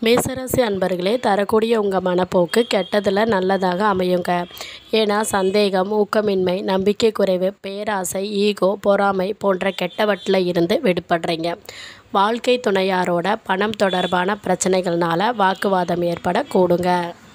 மேசராசி அன்பர்களே தரக்கூடிய உங்கள் மனப்போக்கு கெட்டதில் நல்லதாக அமையுங்க ஏன்னா சந்தேகம் ஊக்கமின்மை நம்பிக்கை குறைவு பேராசை ஈகோ பொறாமை போன்ற கெட்டவற்றில் இருந்து விடுபடுறீங்க வாழ்க்கை துணையாரோட பணம் தொடர்பான பிரச்சனைகள்னால வாக்குவாதம் ஏற்பட கூடுங்க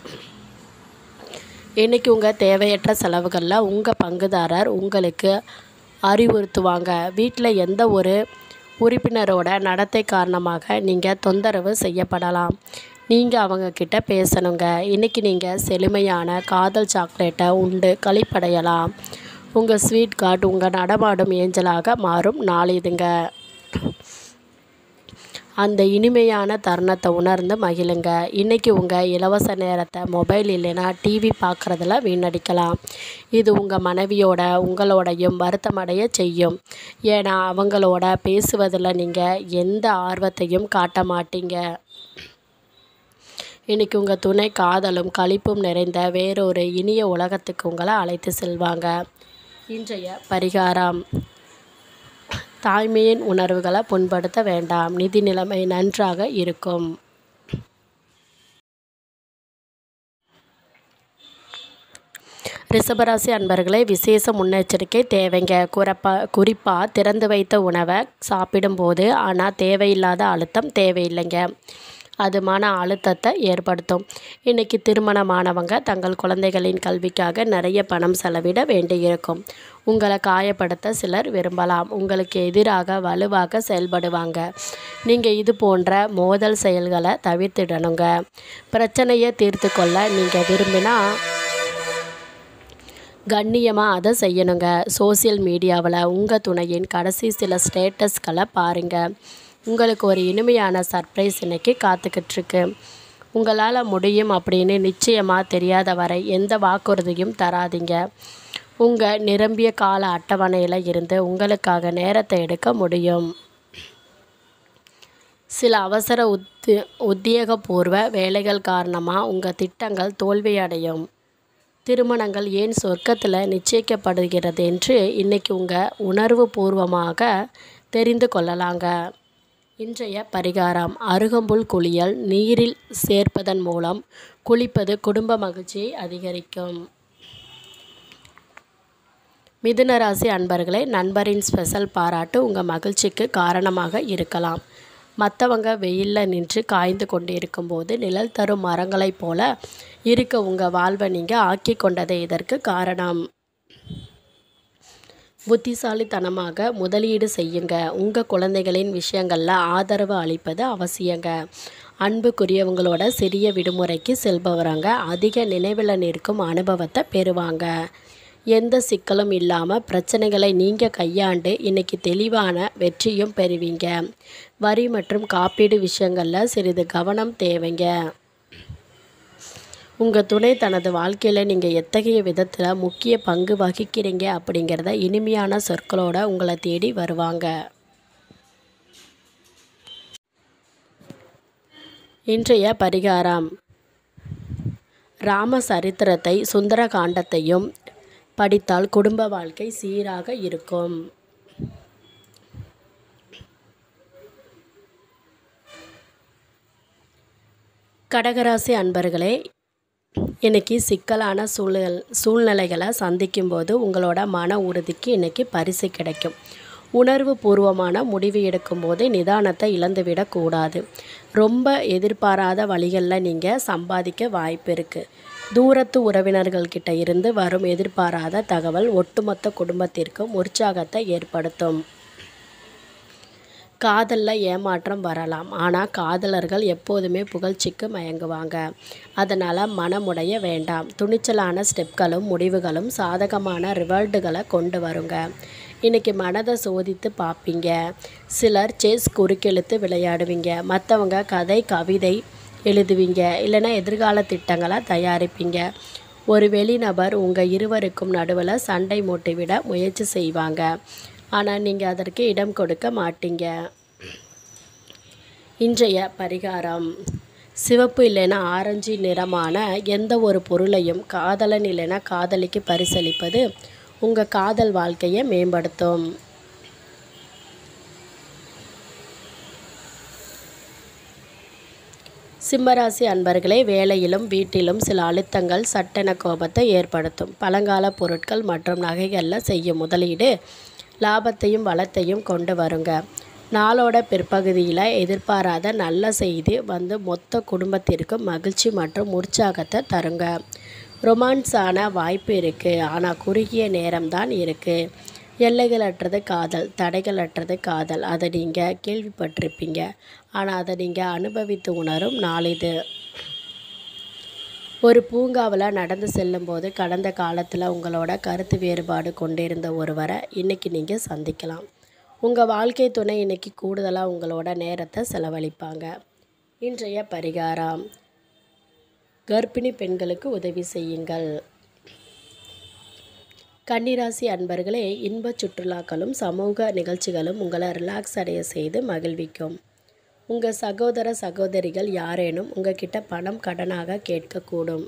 இன்றைக்கி உங்கள் தேவையற்ற செலவுகளில் உங்கள் பங்குதாரர் உங்களுக்கு அறிவுறுத்துவாங்க வீட்டில் எந்த ஒரு உறுப்பினரோட நடத்தை காரணமாக நீங்கள் தொந்தரவு செய்யப்படலாம் நீங்கள் அவங்கக்கிட்ட பேசணுங்க இன்றைக்கி நீங்கள் செழுமையான காதல் சாக்லேட்டை உண்டு கழிப்படையலாம் உங்கள் ஸ்வீட் கார்டு உங்கள் நடமாடும் ஏஞ்சலாக மாறும் நாள் இதுங்க அந்த இனிமையான தருணத்தை உணர்ந்து மகிழுங்க இன்றைக்கி உங்கள் இலவச நேரத்தை மொபைல் இல்லைன்னா டிவி பார்க்குறதுல வீணடிக்கலாம் இது உங்கள் மனைவியோட உங்களோடையும் வருத்தமடைய செய்யும் ஏன்னா அவங்களோட பேசுவதில் நீங்கள் எந்த ஆர்வத்தையும் காட்ட மாட்டீங்க இன்றைக்கி உங்கள் துணை காதலும் களிப்பும் நிறைந்த வேறொரு இனிய உலகத்துக்கு உங்களை அழைத்து செல்வாங்க இன்றைய பரிகாரம் தாய்மையின் உணர்வுகளை புண்படுத்த வேண்டாம் நிதி நிலைமை நன்றாக இருக்கும் ரிஷபராசி அன்பர்களே விசேஷ முன்னெச்சரிக்கை தேவைங்க குறிப்பா குறிப்பாக திறந்து வைத்த உணவை சாப்பிடும்போது ஆனால் தேவையில்லாத அழுத்தம் தேவையில்லைங்க அது மன அழுத்தத்தை ஏற்படுத்தும் இன்றைக்கி திருமணமானவங்க தங்கள் குழந்தைகளின் கல்விக்காக நிறைய பணம் செலவிட வேண்டியிருக்கும் உங்களை காயப்படுத்த சிலர் விரும்பலாம் உங்களுக்கு எதிராக வலுவாக செயல்படுவாங்க நீங்கள் இது போன்ற மோதல் செயல்களை தவிர்த்திடணுங்க பிரச்சனையை தீர்த்து கொள்ள நீங்கள் விரும்பினா கண்ணியமாக அதை செய்யணுங்க சோசியல் மீடியாவில் உங்கள் துணையின் கடைசி சில ஸ்டேட்டஸ்களை பாருங்கள் உங்களுக்கு ஒரு இனிமையான சர்ப்ரைஸ் இன்னைக்கு காத்துக்கிட்டுருக்கு உங்களால் முடியும் அப்படின்னு நிச்சயமாக தெரியாத வரை எந்த வாக்குறுதியும் தராதீங்க உங்கள் நிரம்பிய கால அட்டவணையில் இருந்து உங்களுக்காக நேரத்தை எடுக்க முடியும் சில அவசர உத்தி உத்தியோகபூர்வ வேலைகள் காரணமாக உங்கள் திட்டங்கள் தோல்வியடையும் திருமணங்கள் ஏன் சொர்க்கத்தில் நிச்சயிக்கப்படுகிறது என்று இன்றைக்கி உங்கள் உணர்வு பூர்வமாக தெரிந்து கொள்ளலாங்க இன்றைய பரிகாரம் அருகம்புல் குளியல் நீரில் சேர்ப்பதன் மூலம் குளிப்பது குடும்ப மகிழ்ச்சியை அதிகரிக்கும் மிதுன ராசி அன்பர்களே நண்பரின் ஸ்பெஷல் பாராட்டு உங்கள் மகிழ்ச்சிக்கு காரணமாக இருக்கலாம் மற்றவங்க வெயிலில் நின்று காய்ந்து கொண்டு இருக்கும்போது நிழல் தரும் மரங்களைப் போல இருக்க உங்கள் வாழ்வை நீங்கள் ஆக்கி கொண்டதே இதற்கு காரணம் புத்திசாலித்தனமாக முதலீடு செய்யுங்க உங்கள் குழந்தைகளின் விஷயங்களில் ஆதரவு அளிப்பது அவசியங்க அன்புக்குரியவங்களோட சிறிய விடுமுறைக்கு செல்பவரங்க அதிக நினைவில் நிற்கும் அனுபவத்தை பெறுவாங்க எந்த சிக்கலும் இல்லாமல் பிரச்சனைகளை நீங்கள் கையாண்டு இன்றைக்கி தெளிவான வெற்றியும் பெறுவீங்க வரி மற்றும் காப்பீடு விஷயங்களில் சிறிது கவனம் தேவைங்க உங்கள் துணை தனது வாழ்க்கையில் நீங்கள் எத்தகைய விதத்தில் முக்கிய பங்கு வகிக்கிறீங்க அப்படிங்கிறத இனிமையான சொற்களோட உங்களை தேடி வருவாங்க இன்றைய பரிகாரம் ராம சரித்திரத்தை சுந்தர காண்டத்தையும் படித்தால் குடும்ப வாழ்க்கை சீராக இருக்கும் கடகராசி அன்பர்களே இன்றைக்கி சிக்கலான சூழல் சூழ்நிலைகளை சந்திக்கும்போது உங்களோட மன உறுதிக்கு இன்றைக்கி பரிசு கிடைக்கும் உணர்வு பூர்வமான முடிவு எடுக்கும்போது நிதானத்தை இழந்துவிடக்கூடாது ரொம்ப எதிர்பாராத வழிகளில் நீங்கள் சம்பாதிக்க வாய்ப்பு இருக்குது தூரத்து உறவினர்கள்கிட்ட இருந்து வரும் எதிர்பாராத தகவல் ஒட்டுமொத்த குடும்பத்திற்கும் உற்சாகத்தை ஏற்படுத்தும் காதலில் ஏமாற்றம் வரலாம் ஆனால் காதலர்கள் எப்போதுமே புகழ்ச்சிக்கு மயங்குவாங்க அதனால் மனமுடைய வேண்டாம் துணிச்சலான ஸ்டெப்களும் முடிவுகளும் சாதகமான ரிவல்ட்டுகளை கொண்டு வருங்க இன்றைக்கி மனதை சோதித்து பார்ப்பீங்க சிலர் செஸ் குறுக்கெழுத்து விளையாடுவீங்க மற்றவங்க கதை கவிதை எழுதுவீங்க இல்லைன்னா எதிர்கால திட்டங்களை தயாரிப்பீங்க ஒரு வெளிநபர் உங்கள் இருவருக்கும் நடுவில் சண்டை மூட்டிவிட முயற்சி செய்வாங்க ஆனால் நீங்கள் அதற்கு இடம் கொடுக்க மாட்டீங்க இன்றைய பரிகாரம் சிவப்பு இல்லைன்னா ஆரஞ்சு நிறமான எந்த ஒரு பொருளையும் காதலன் இல்லைன்னா காதலிக்கு பரிசளிப்பது உங்கள் காதல் வாழ்க்கையை மேம்படுத்தும் சிம்மராசி அன்பர்களே வேலையிலும் வீட்டிலும் சில அழுத்தங்கள் சட்டென கோபத்தை ஏற்படுத்தும் பழங்கால பொருட்கள் மற்றும் நகைகளில் செய்யும் முதலீடு லாபத்தையும் வளத்தையும் கொண்டு வருங்க நாளோட பிற்பகுதியில் எதிர்பாராத நல்ல செய்தி வந்து மொத்த குடும்பத்திற்கும் மகிழ்ச்சி மற்றும் உற்சாகத்தை தருங்க ரொமான்ஸான வாய்ப்பு இருக்குது ஆனால் குறுகிய நேரம்தான் இருக்குது எல்லைகளற்றது காதல் தடைகளற்றது காதல் அதை நீங்கள் கேள்விப்பட்டிருப்பீங்க ஆனால் அதை நீங்கள் அனுபவித்து உணரும் நாள் இது ஒரு பூங்காவில் நடந்து செல்லும்போது கடந்த காலத்தில் உங்களோட கருத்து வேறுபாடு கொண்டிருந்த ஒருவரை இன்றைக்கி நீங்கள் சந்திக்கலாம் உங்கள் வாழ்க்கை துணை இன்றைக்கி கூடுதலாக உங்களோட நேரத்தை செலவழிப்பாங்க இன்றைய பரிகாரம் கர்ப்பிணி பெண்களுக்கு உதவி செய்யுங்கள் கன்னிராசி அன்பர்களே இன்பச் சுற்றுலாக்களும் சமூக நிகழ்ச்சிகளும் உங்களை ரிலாக்ஸ் அடைய செய்து மகிழ்விக்கும் உங்கள் சகோதர சகோதரிகள் யாரேனும் உங்ககிட்ட பணம் கடனாக கேட்கக்கூடும்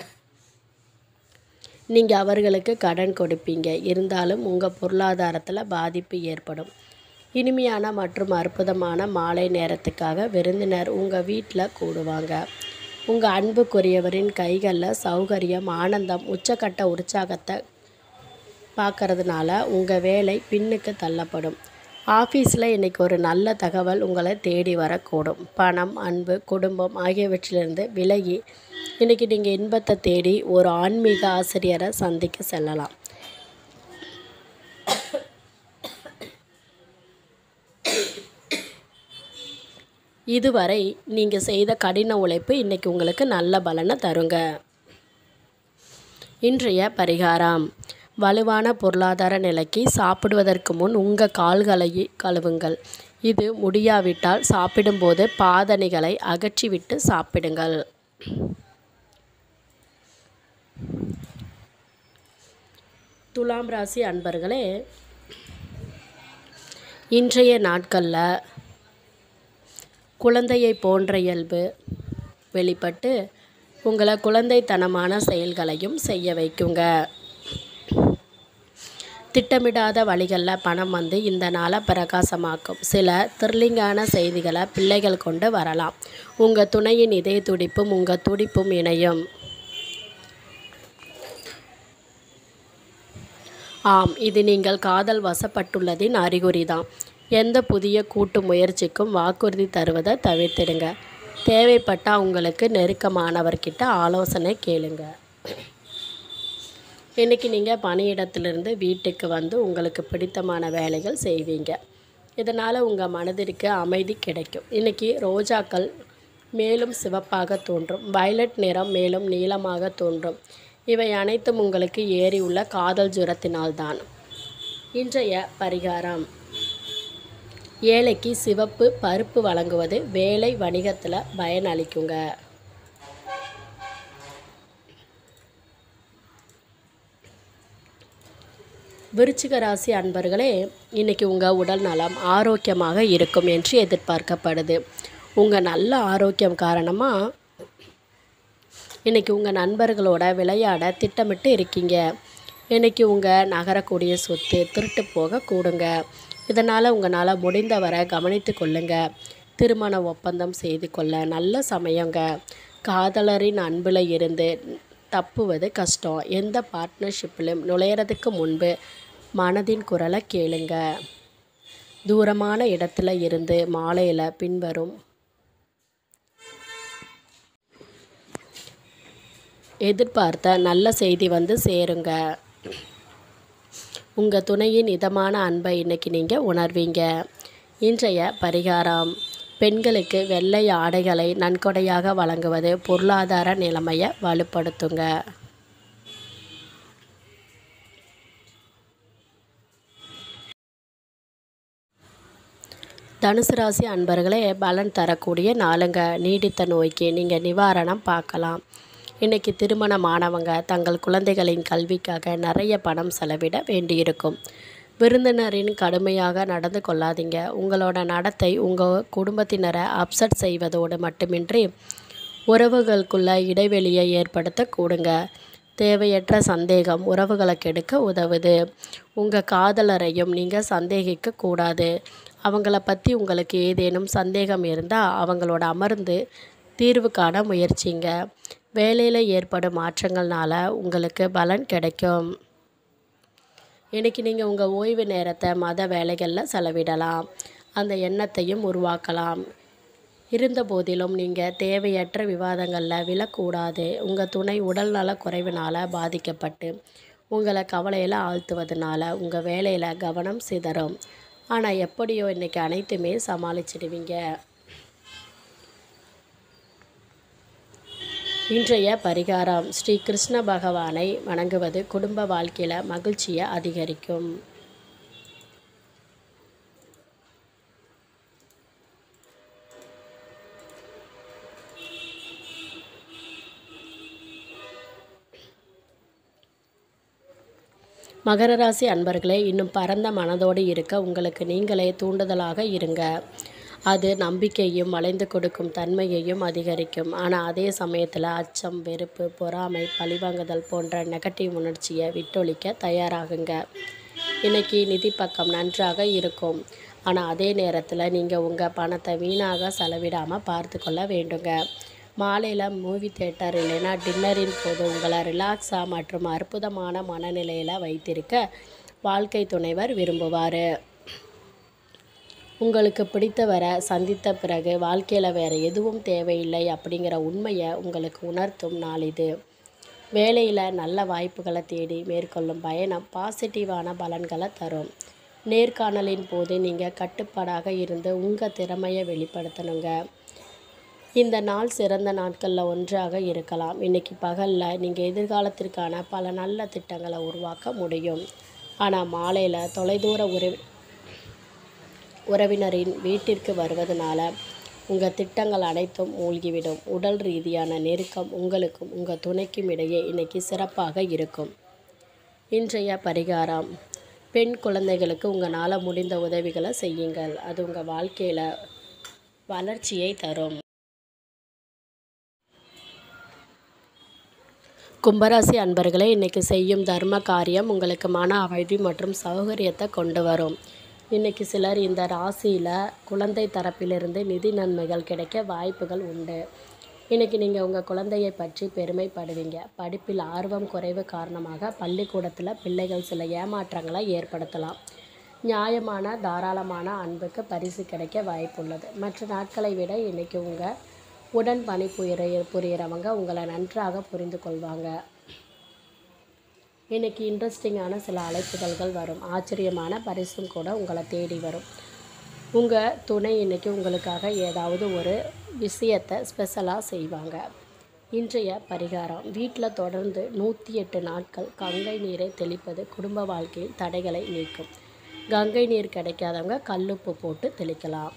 நீங்கள் அவர்களுக்கு கடன் கொடுப்பீங்க இருந்தாலும் உங்கள் பொருளாதாரத்தில் பாதிப்பு ஏற்படும் இனிமையான மற்றும் அற்புதமான மாலை நேரத்துக்காக விருந்தினர் உங்கள் வீட்டில் கூடுவாங்க உங்கள் அன்புக்குரியவரின் கைகளில் சௌகரியம் ஆனந்தம் உச்சக்கட்ட உற்சாகத்தை பார்க்கறதுனால உங்கள் வேலை பின்னுக்கு தள்ளப்படும் ஆஃபீஸில் இன்றைக்கி ஒரு நல்ல தகவல் உங்களை தேடி வரக்கூடும் பணம் அன்பு குடும்பம் ஆகியவற்றிலிருந்து விலகி இன்றைக்கி நீங்கள் இன்பத்தை தேடி ஒரு ஆன்மீக ஆசிரியரை சந்திக்க செல்லலாம் இதுவரை நீங்கள் செய்த கடின உழைப்பு இன்றைக்கி உங்களுக்கு நல்ல பலனை தருங்க இன்றைய பரிகாரம் வலுவான பொருளாதார நிலைக்கு சாப்பிடுவதற்கு முன் உங்கள் கால்களை கழுவுங்கள் இது முடியாவிட்டால் சாப்பிடும்போது பாதணிகளை அகற்றிவிட்டு சாப்பிடுங்கள் துலாம் ராசி அன்பர்களே இன்றைய நாட்களில் குழந்தையை போன்ற இயல்பு வெளிப்பட்டு உங்களை குழந்தைத்தனமான செயல்களையும் செய்ய வைக்குங்க திட்டமிடாத வழிகளில் பணம் வந்து இந்த நாளை பிரகாசமாக்கும் சில த்ரில்லிங்கான செய்திகளை பிள்ளைகள் கொண்டு வரலாம் உங்கள் துணையின் இதய துடிப்பும் உங்கள் துடிப்பும் இணையும் ஆம் இது நீங்கள் காதல் வசப்பட்டுள்ளதின் அறிகுறி தான் எந்த புதிய கூட்டு முயற்சிக்கும் வாக்குறுதி தருவதை தவிர்த்திடுங்க தேவைப்பட்டால் உங்களுக்கு நெருக்கமானவர்கிட்ட ஆலோசனை கேளுங்க இன்றைக்கி நீங்கள் பணியிடத்திலிருந்து வீட்டுக்கு வந்து உங்களுக்கு பிடித்தமான வேலைகள் செய்வீங்க இதனால் உங்கள் மனதிற்கு அமைதி கிடைக்கும் இன்றைக்கி ரோஜாக்கள் மேலும் சிவப்பாக தோன்றும் வயலட் நிறம் மேலும் நீளமாக தோன்றும் இவை அனைத்தும் உங்களுக்கு ஏறியுள்ள காதல் ஜுரத்தினால்தான் இன்றைய பரிகாரம் ஏழைக்கு சிவப்பு பருப்பு வழங்குவது வேலை வணிகத்தில் பயனளிக்குங்க விருச்சிக ராசி அன்பர்களே இன்றைக்கி உங்கள் உடல் நலம் ஆரோக்கியமாக இருக்கும் என்று எதிர்பார்க்கப்படுது உங்கள் நல்ல ஆரோக்கியம் காரணமாக இன்றைக்கி உங்கள் நண்பர்களோட விளையாட திட்டமிட்டு இருக்கீங்க இன்றைக்கி உங்கள் நகரக்கூடிய சொத்து திருட்டு போக கூடுங்க இதனால் உங்களால் முடிந்தவரை கவனித்து கொள்ளுங்க திருமண ஒப்பந்தம் செய்து கொள்ள நல்ல சமயங்க காதலரின் அன்பில் இருந்து தப்புவது கஷ்டம் எந்த பார்ட்னர்ஷிப்பிலும் நுழையிறதுக்கு முன்பு மனதின் குரலை கேளுங்க தூரமான இடத்துல இருந்து மாலையில் பின்வரும் எதிர்பார்த்த நல்ல செய்தி வந்து சேருங்க உங்கள் துணையின் இதமான அன்பை இன்னைக்கு நீங்கள் உணர்வீங்க இன்றைய பரிகாரம் பெண்களுக்கு வெள்ளை ஆடைகளை நன்கொடையாக வழங்குவது பொருளாதார நிலைமையை வலுப்படுத்துங்க தனுசு ராசி அன்பர்களே பலன் தரக்கூடிய நாளுங்க நீடித்த நோய்க்கு நீங்கள் நிவாரணம் பார்க்கலாம் இன்றைக்கி திருமணமானவங்க தங்கள் குழந்தைகளின் கல்விக்காக நிறைய பணம் செலவிட வேண்டியிருக்கும் விருந்தினரின் கடுமையாக நடந்து கொள்ளாதீங்க உங்களோட நடத்தை உங்கள் குடும்பத்தினரை அப்செட் செய்வதோடு மட்டுமின்றி உறவுகளுக்குள்ள இடைவெளியை ஏற்படுத்த கூடுங்க தேவையற்ற சந்தேகம் உறவுகளை கெடுக்க உதவுது உங்கள் காதலரையும் நீங்கள் சந்தேகிக்க கூடாது அவங்கள பற்றி உங்களுக்கு ஏதேனும் சந்தேகம் இருந்தால் அவங்களோட அமர்ந்து தீர்வு காண முயற்சிங்க வேலையில் ஏற்படும் மாற்றங்கள்னால உங்களுக்கு பலன் கிடைக்கும் இன்றைக்கி நீங்கள் உங்கள் ஓய்வு நேரத்தை மத வேலைகளில் செலவிடலாம் அந்த எண்ணத்தையும் உருவாக்கலாம் இருந்த போதிலும் நீங்கள் தேவையற்ற விவாதங்களில் விழக்கூடாது உங்கள் துணை உடல்நல குறைவினால் பாதிக்கப்பட்டு உங்களை கவலையில் ஆழ்த்துவதனால உங்கள் வேலையில் கவனம் சிதறும் ஆனால் எப்படியோ இன்றைக்கி அனைத்துமே சமாளிச்சிடுவீங்க இன்றைய பரிகாரம் ஸ்ரீ கிருஷ்ண பகவானை வணங்குவது குடும்ப வாழ்க்கையில் மகிழ்ச்சியை அதிகரிக்கும் மகர ராசி அன்பர்களே இன்னும் பரந்த மனதோடு இருக்க உங்களுக்கு நீங்களே தூண்டுதலாக இருங்க அது நம்பிக்கையும் வளைந்து கொடுக்கும் தன்மையையும் அதிகரிக்கும் ஆனால் அதே சமயத்தில் அச்சம் வெறுப்பு பொறாமை பழிவாங்குதல் போன்ற நெகட்டிவ் உணர்ச்சியை விட்டொழிக்க தயாராகுங்க இன்னைக்கு நிதி பக்கம் நன்றாக இருக்கும் ஆனால் அதே நேரத்தில் நீங்கள் உங்கள் பணத்தை வீணாக செலவிடாமல் பார்த்து கொள்ள வேண்டுங்க மாலையில் மூவி தேட்டர் இல்லைன்னா டின்னரின் போது உங்களை ரிலாக்ஸாக மற்றும் அற்புதமான மனநிலையில் வைத்திருக்க வாழ்க்கை துணைவர் விரும்புவார் உங்களுக்கு பிடித்தவரை சந்தித்த பிறகு வாழ்க்கையில் வேறு எதுவும் தேவையில்லை அப்படிங்கிற உண்மையை உங்களுக்கு உணர்த்தும் நாள் இது வேலையில் நல்ல வாய்ப்புகளை தேடி மேற்கொள்ளும் பயணம் பாசிட்டிவான பலன்களை தரும் நேர்காணலின் போது நீங்கள் கட்டுப்பாடாக இருந்து உங்கள் திறமையை வெளிப்படுத்தணுங்க இந்த நாள் சிறந்த நாட்களில் ஒன்றாக இருக்கலாம் இன்றைக்கி பகலில் நீங்கள் எதிர்காலத்திற்கான பல நல்ல திட்டங்களை உருவாக்க முடியும் ஆனால் மாலையில் தொலைதூர உறவி உறவினரின் வீட்டிற்கு வருவதனால உங்கள் திட்டங்கள் அனைத்தும் மூழ்கிவிடும் உடல் ரீதியான நெருக்கம் உங்களுக்கும் உங்கள் துணைக்கும் இடையே இன்னைக்கு சிறப்பாக இருக்கும் இன்றைய பரிகாரம் பெண் குழந்தைகளுக்கு உங்களால் முடிந்த உதவிகளை செய்யுங்கள் அது உங்கள் வாழ்க்கையில் வளர்ச்சியை தரும் கும்பராசி அன்பர்களே இன்றைக்கி செய்யும் தர்ம காரியம் உங்களுக்கு மன அமைதி மற்றும் சௌகரியத்தை கொண்டு வரும் இன்றைக்கி சிலர் இந்த ராசியில் குழந்தை தரப்பிலிருந்து நிதி நன்மைகள் கிடைக்க வாய்ப்புகள் உண்டு இன்றைக்கி நீங்கள் உங்கள் குழந்தையை பற்றி பெருமைப்படுவீங்க படிப்பில் ஆர்வம் குறைவு காரணமாக பள்ளிக்கூடத்தில் பிள்ளைகள் சில ஏமாற்றங்களை ஏற்படுத்தலாம் நியாயமான தாராளமான அன்புக்கு பரிசு கிடைக்க வாய்ப்புள்ளது மற்ற நாட்களை விட இன்றைக்கி உங்கள் உடன் பணிபுரிய புரிகிறவங்க உங்களை நன்றாக புரிந்து கொள்வாங்க இன்றைக்கி இன்ட்ரெஸ்டிங்கான சில அழைப்புதல்கள் வரும் ஆச்சரியமான பரிசும் கூட உங்களை தேடி வரும் உங்கள் துணை இன்றைக்கி உங்களுக்காக ஏதாவது ஒரு விஷயத்தை ஸ்பெஷலாக செய்வாங்க இன்றைய பரிகாரம் வீட்டில் தொடர்ந்து நூற்றி எட்டு நாட்கள் கங்கை நீரை தெளிப்பது குடும்ப வாழ்க்கையில் தடைகளை நீக்கும் கங்கை நீர் கிடைக்காதவங்க கல்லுப்பு போட்டு தெளிக்கலாம்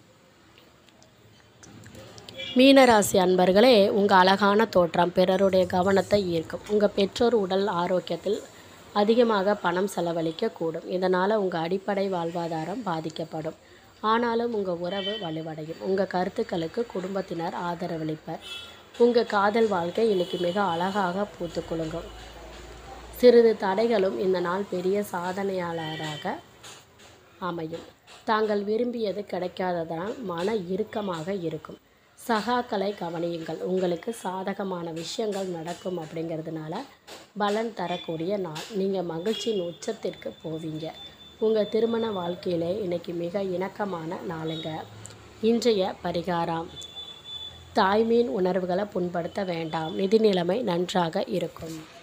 மீனராசி அன்பர்களே உங்கள் அழகான தோற்றம் பிறருடைய கவனத்தை ஈர்க்கும் உங்கள் பெற்றோர் உடல் ஆரோக்கியத்தில் அதிகமாக பணம் செலவழிக்க கூடும் இதனால் உங்கள் அடிப்படை வாழ்வாதாரம் பாதிக்கப்படும் ஆனாலும் உங்கள் உறவு வலுவடையும் உங்கள் கருத்துக்களுக்கு குடும்பத்தினர் ஆதரவளிப்பர் உங்கள் காதல் வாழ்க்கை இன்னைக்கு மிக அழகாக பூத்து குலுங்கும் சிறிது தடைகளும் இந்த நாள் பெரிய சாதனையாளராக அமையும் தாங்கள் விரும்பியது கிடைக்காததால் மன இறுக்கமாக இருக்கும் சகாக்களை கவனியுங்கள் உங்களுக்கு சாதகமான விஷயங்கள் நடக்கும் அப்படிங்கிறதுனால பலன் தரக்கூடிய நாள் நீங்கள் மகிழ்ச்சியின் உச்சத்திற்கு போவீங்க உங்கள் திருமண வாழ்க்கையிலே இன்னைக்கு மிக இணக்கமான நாளுங்க இன்றைய பரிகாரம் தாய்மையின் உணர்வுகளை புண்படுத்த வேண்டாம் நிதி நிலைமை நன்றாக இருக்கும்